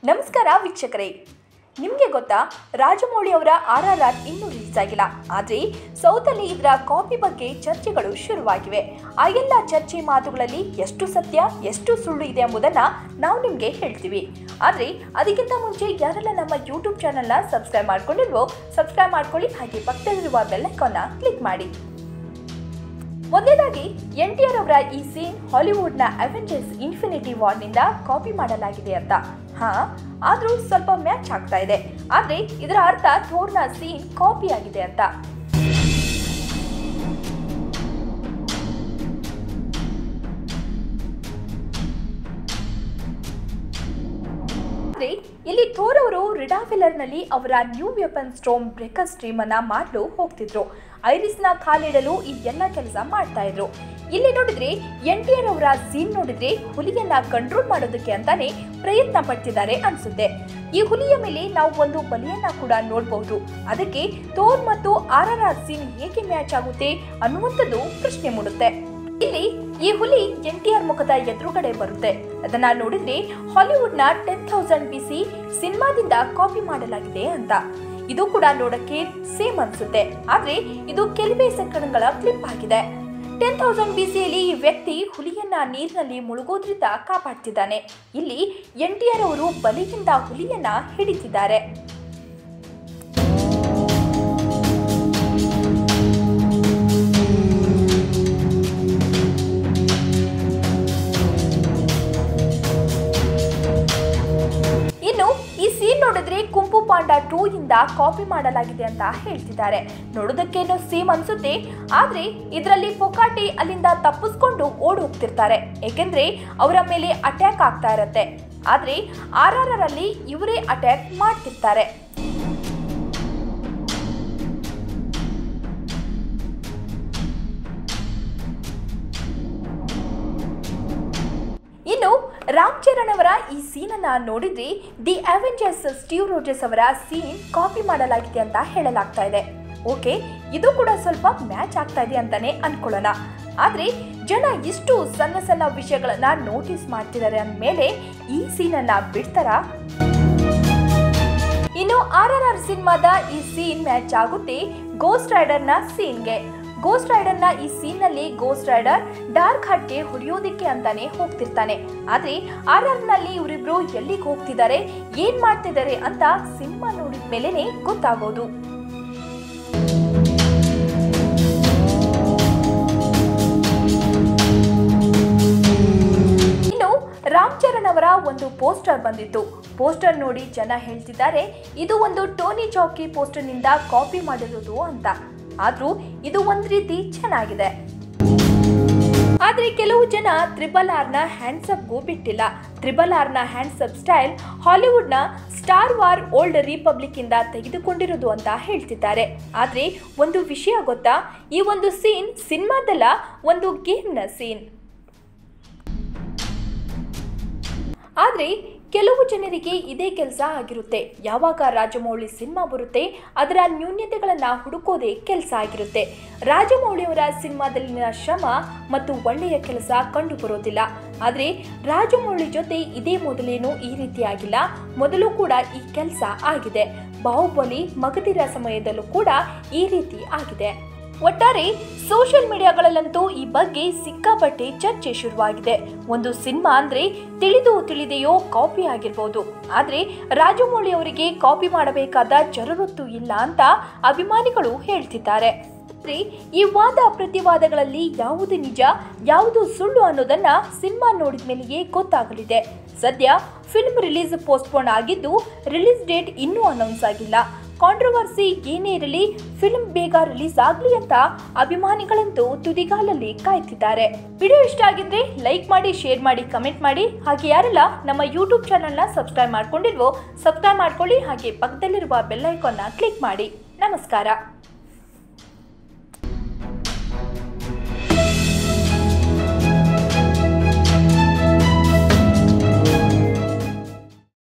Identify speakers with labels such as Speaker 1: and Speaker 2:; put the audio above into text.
Speaker 1: ನಮಸ್ಕಾರ ವೀಕ್ಷಕರೇ ನಿಮಗೆ ಗೊತ್ತಾ ರಾಜಮೌಳಿ ಅವರ ಆರ್ ಆರ್ ಆರ್ ಇನ್ನೂ ರಿಲೀಸ್ ಆಗಿಲ್ಲ ಆದರೆ ಸೌತಲ್ಲಿ ಇದರ ಕಾಪಿ ಬಗ್ಗೆ ಚರ್ಚೆಗಳು ಶುರುವಾಗಿವೆ ಆ ಎಲ್ಲ ಚರ್ಚೆ ಮಾತುಗಳಲ್ಲಿ ಎಷ್ಟು ಸತ್ಯ ಎಷ್ಟು ಸುಳ್ಳು ಇದೆ ಎಂಬುದನ್ನು ನಾವು ನಿಮಗೆ ಹೇಳ್ತೀವಿ ಆದರೆ ಅದಕ್ಕಿಂತ ಮುಂಚೆ ಯಾರೆಲ್ಲ ನಮ್ಮ ಯೂಟ್ಯೂಬ್ ಚಾನಲ್ನ ಸಬ್ಸ್ಕ್ರೈಬ್ ಮಾಡ್ಕೊಂಡಿಲ್ವೋ ಸಬ್ಸ್ಕ್ರೈಬ್ ಮಾಡ್ಕೊಳ್ಳಿ ಹಾಗೆ ಪಕ್ಕದಲ್ಲಿರುವ ಬೆಲ್ ಐಕಾನ್ನ ಕ್ಲಿಕ್ ಮಾಡಿ ಮೊದಲನೇದಾಗಿ ಎನ್ ಟಿ ಆರ್ ಅವರ ಈ ಸೀನ್ ಹಾಲಿವುಡ್ನ ಅವೆಂಜರ್ಸ್ ಇನ್ಫಿನಿಟಿ ವಾರ್ನಿಂದ ಕಾಪಿ ಮಾಡಲಾಗಿದೆ ಅಂತ ಹಾ ಆದ್ರೂ ಸ್ವಲ್ಪ ಮ್ಯಾಚ್ ಆಗ್ತಾ ಇದೆ ಆದ್ರೆ ಇದರ ಅರ್ಥ ಥೋರ್ನ ಸೀನ್ ಕಾಪಿ ಆಗಿದೆ ಅಂತ ಆದ್ರೆ ಇಲ್ಲಿ ಥೋರ್ ಅವರು ರಿಡಾಫಿಲರ್ನಲ್ಲಿ ಅವರ new weapon Stormbreaker stream ಅನ್ನ ಮಾಡಲು ಹೋಗ್ತಿದ್ರು ಐರಿಸ್ನ ಕಾಲಿಡಲು ಈ ಎಲ್ಲ ಕೆಲಸ ಮಾಡ್ತಾ ಇದ್ರು ಇಲ್ಲಿ ನೋಡಿದ್ರೆ ಎನ್ ಟಿ ಆರ್ ಅವರ ಸೀನ್ ನೋಡಿದ್ರೆ ಹುಲಿಯನ್ನ ಕಂಟ್ರೋಲ್ ಮಾಡೋದಕ್ಕೆ ಅಂತಾನೆ ಪ್ರಯತ್ನ ಪಡ್ತಿದ್ದಾರೆ ಅನ್ಸುತ್ತೆ ಈ ಹುಲಿಯ ಮೇಲೆ ನಾವು ಒಂದು ಬಲಿಯನ್ನ ಕೂಡ ನೋಡಬಹುದು ಅದಕ್ಕೆ ಥೋರ್ ಮತ್ತು ಆರ್ ಆರ್ ಆರ್ ಸೀನ್ ಹೇಗೆ ಮ್ಯಾಚ್ ಆಗುತ್ತೆ ಅನ್ನುವಂಥದ್ದು ಪ್ರಶ್ನೆ ಮೂಡುತ್ತೆ ಇಲ್ಲಿ ಈ ಹುಲಿ ಎನ್ ಟಿ ಆರ್ ಮುಖದ ಎದುರುಗಡೆ ಬರುತ್ತೆ ಅದನ್ನ ನೋಡಿದ್ರೆ ಹಾಲಿವುಡ್ನ ಟೆನ್ ಥೌಸಂಡ್ ಬಿ ಸಿ ಸಿನಿಮಾದಿಂದ ಕಾಪಿ ಮಾಡಲಾಗಿದೆ ಅಂತ ಇದು ಕೂಡ ನೋಡಕ್ಕೆ ಸೇಮ್ ಅನ್ಸುತ್ತೆ ಆದ್ರೆ ಇದು ಕೆಲವೇ ಸೆಕೆಂಡ್ಗಳ ಕ್ಲಿಪ್ ಆಗಿದೆ ಟೆನ್ ಥೌಸಂಡ್ ಬಿ ಸಿಯಲ್ಲಿ ಈ ವ್ಯಕ್ತಿ ಹುಲಿಯನ್ನ ನೀರಿನಲ್ಲಿ ಮುಳುಗೋದ್ರಿಂದ ಕಾಪಾಡ್ತಿದ್ದಾನೆ ಇಲ್ಲಿ ಎನ್ ಟಿ ಆರ್ ಅವರು ಬಲಿಯಿಂದ ಹುಲಿಯನ್ನ ಹಿಡಿತಿದ್ದಾರೆ ಇನ್ನು ಈ ಸೀನ್ ನೋಡಿದ್ರೆ ಕುಂಪು ಪಾಂಡ ಟೂ ಇಂದ ಕಾಪಿ ಮಾಡಲಾಗಿದೆ ಅಂತ ಹೇಳ್ತಿದ್ದಾರೆ ನೋಡೋದಕ್ಕೇನು ಸೇಮ್ ಅನ್ಸುತ್ತೆ ಆದ್ರೆ ಇದರಲ್ಲಿ ಪೊಕಾಟಿ ಅಲ್ಲಿಂದ ತಪ್ಪಿಸ್ಕೊಂಡು ಓಡ್ ಹೋಗ್ತಿರ್ತಾರೆ ಏಕೆಂದ್ರೆ ಅವರ ಮೇಲೆ ಅಟ್ಯಾಕ್ ಆಗ್ತಾ ಇರತ್ತೆ ಆದ್ರೆ ಆರ್ ಆರ್ ಆರ್ ಅಲ್ಲಿ ಇವರೇ ಅಟ್ಯಾಕ್ ಮಾಡ್ತಿರ್ತಾರೆ ಇನ್ನು ರಾಮ್ ಚರಣ್ ಅವರ ಈ ಸೀನನ್ನ ನೋಡಿದ್ರೆ ದಿ ಅವೆಂಜರ್ಸ್ ಸ್ಟೀವ್ ರೋಜರ್ಸ್ ಅವರ ಸೀನ್ ಕಾಪಿ ಮಾಡಲಾಗಿದೆ ಅಂತ ಹೇಳಲಾಗ್ತಾ ಇದೆ ಓಕೆ ಇದು ಕೂಡ ಸ್ವಲ್ಪ ಮ್ಯಾಚ್ ಆಗ್ತಾ ಇದೆ ಅಂತಾನೆ ಅನ್ಕೊಳ್ಳೋಣ ಆದ್ರೆ ಜನ ಇಷ್ಟು ಸಣ್ಣ ಸಣ್ಣ ವಿಷಯಗಳನ್ನ ನೋಟಿಸ್ ಮಾಡ್ತಿದ್ದಾರೆ ಅಂದಮೇಲೆ ಈ ಸೀನನ್ನ ಬಿಡ್ತಾರಾ ಇನ್ನು ಆರ್ ಆರ್ ಆರ್ ಸಿನಿಮಾದ ಈ ಸೀನ್ ಮ್ಯಾಚ್ ಆಗುತ್ತೆ ಗೋಸ್ಟ್ ರೈಡರ್ನ ಸೀನ್ಗೆ ಗೋಸ್ಟ್ ರೈಡರ್ನ ಈ ಸೀನ್ನಲ್ಲಿ ಗೋಸ್ಟ್ ರೈಡರ್ ಡಾರ್ಕ್ ಹಟ್ಗೆ ಹೊಡೆಯೋದಿಕ್ಕೆ ಅಂತಾನೆ ಹೋಗ್ತಿರ್ತಾನೆ ಆದ್ರೆ ಆರ್ ಆರ್ ನಲ್ಲಿ ಇವರಿಬ್ರು ಎಲ್ಲಿಗೆ ಹೋಗ್ತಿದ್ದಾರೆ ಏನ್ ಮಾಡ್ತಿದ್ದಾರೆ ಅಂತ ಸಿನಿಮಾ ನೋಡಿದ ಮೇಲೆನೆ ಗೊತ್ತಾಗೋದು ಇನ್ನು ರಾಮ್ ಚರಣ್ ಅವರ ಒಂದು ಪೋಸ್ಟರ್ ಬಂದಿತ್ತು ಪೋಸ್ಟರ್ ನೋಡಿ ಜನ ಹೇಳ್ತಿದ್ದಾರೆ ಇದು ಒಂದು ಟೋನಿ ಚಾಕಿ ಪೋಸ್ಟರ್ನಿಂದ ಕಾಪಿ ಮಾಡಿರೋದು ಅಂತ ಆದ್ರೂ ಇದು ಒಂದ್ ರೀತಿ ಚೆನ್ನಾಗಿದೆ ಆದ್ರೆ ಕೆಲವು ಜನ ತ್ರಿಬಲ್ ಆರ್ನ ಹ್ಯಾಂಡ್ಸಪ್ಗೂ ಬಿಟ್ಟಿಲ್ಲ ತ್ರಿಬಲ್ ಆರ್ನ ಹ್ಯಾಂಡ್ಸಪ್ ಸ್ಟೈಲ್ ಹಾಲಿವುಡ್ನ ಸ್ಟಾರ್ ವಾರ್ ಓಲ್ಡ್ ರಿಪಬ್ಲಿಕ್ ಇಂದ ತೆಗೆದುಕೊಂಡಿರೋದು ಅಂತ ಹೇಳ್ತಿದ್ದಾರೆ ಆದ್ರೆ ಒಂದು ವಿಷಯ ಗೊತ್ತಾ ಈ ಒಂದು ಸೀನ್ ಸಿನಿಮಾದಲ್ಲ ಒಂದು ಗೇಮ್ನ ಸೀನ್ ಆದರೆ ಕೆಲವು ಜನರಿಗೆ ಇದೇ ಕೆಲಸ ಆಗಿರುತ್ತೆ ಯಾವಾಗ ರಾಜಮೌಳಿ ಸಿನಿಮಾ ಬರುತ್ತೆ ಅದರ ನ್ಯೂನ್ಯತೆಗಳನ್ನು ಹುಡುಕೋದೇ ಕೆಲಸ ಆಗಿರುತ್ತೆ ರಾಜಮೌಳಿಯವರ ಸಿನಿಮಾದಲ್ಲಿನ ಶ್ರಮ ಮತ್ತು ಒಳ್ಳೆಯ ಕೆಲಸ ಕಂಡು ಬರೋದಿಲ್ಲ ಆದರೆ ರಾಜಮೌಳಿ ಜೊತೆ ಇದೇ ಮೊದಲೇನು ಈ ರೀತಿ ಆಗಿಲ್ಲ ಮೊದಲು ಕೂಡ ಈ ಕೆಲಸ ಆಗಿದೆ ಬಾಹುಬಲಿ ಮಗದಿರ ಸಮಯದಲ್ಲೂ ಕೂಡ ಈ ರೀತಿ ಆಗಿದೆ ಒಟ್ಟಾರೆ ಸೋಷಿಯಲ್ ಮೀಡಿಯಾಗಳಲ್ಲಂತೂ ಈ ಬಗ್ಗೆ ಸಿಕ್ಕಾಪಟ್ಟೆ ಚರ್ಚೆ ಶುರುವಾಗಿದೆ ಒಂದು ಸಿನಿಮಾ ಅಂದ್ರೆ ತಿಳಿದು ತಿಳಿದೆಯೋ ಕಾಪಿ ಆಗಿರ್ಬೋದು ಆದ್ರೆ ರಾಜಮೌಳಿ ಅವರಿಗೆ ಕಾಪಿ ಮಾಡಬೇಕಾದ ಜರುರತ್ತು ಇಲ್ಲ ಅಂತ ಅಭಿಮಾನಿಗಳು ಹೇಳ್ತಿದ್ದಾರೆ ಆದ್ರೆ ಈ ವಾದ ಪ್ರತಿವಾದಗಳಲ್ಲಿ ಯಾವುದು ನಿಜ ಯಾವುದು ಸುಳ್ಳು ಅನ್ನೋದನ್ನ ಸಿನಿಮಾ ನೋಡಿದ ಮೇಲೆಯೇ ಗೊತ್ತಾಗಲಿದೆ ಸದ್ಯ ಫಿಲ್ಮ್ ರಿಲೀಸ್ ಪೋಸ್ಟ್ಪೋನ್ ಆಗಿದ್ದು ರಿಲೀಸ್ ಡೇಟ್ ಇನ್ನೂ ಅನೌನ್ಸ್ ಆಗಿಲ್ಲ ಕಾಂಟ್ರವರ್ಸಿ ಏನೇ ಇರಲಿ ಫಿಲ್ಮ್ ಬೇಗ ರಿಲೀಸ್ ಆಗ್ಲಿ ಅಂತ ಅಭಿಮಾನಿಗಳಂತೂ ತುದಿಗಾಲಲ್ಲಿ ಕಾಯ್ತಿದ್ದಾರೆ ವಿಡಿಯೋ ಇಷ್ಟ ಆಗಿದ್ರೆ ಲೈಕ್ ಮಾಡಿ ಶೇರ್ ಮಾಡಿ ಕಮೆಂಟ್ ಮಾಡಿ ಹಾಗೆ ಯಾರೆಲ್ಲ ನಮ್ಮ ಯೂಟ್ಯೂಬ್ ಚಾನಲ್ನ ಸಬ್ಸ್ಕ್ರೈಬ್ ಮಾಡ್ಕೊಂಡಿಲ್ವೋ ಸಬ್ಸ್ಕ್ರೈಬ್ ಮಾಡ್ಕೊಳ್ಳಿ ಹಾಗೆ ಪಕ್ಕದಲ್ಲಿರುವ ಬೆಲ್ ಐಕಾನ್ನ ಕ್ಲಿಕ್ ಮಾಡಿ ನಮಸ್ಕಾರ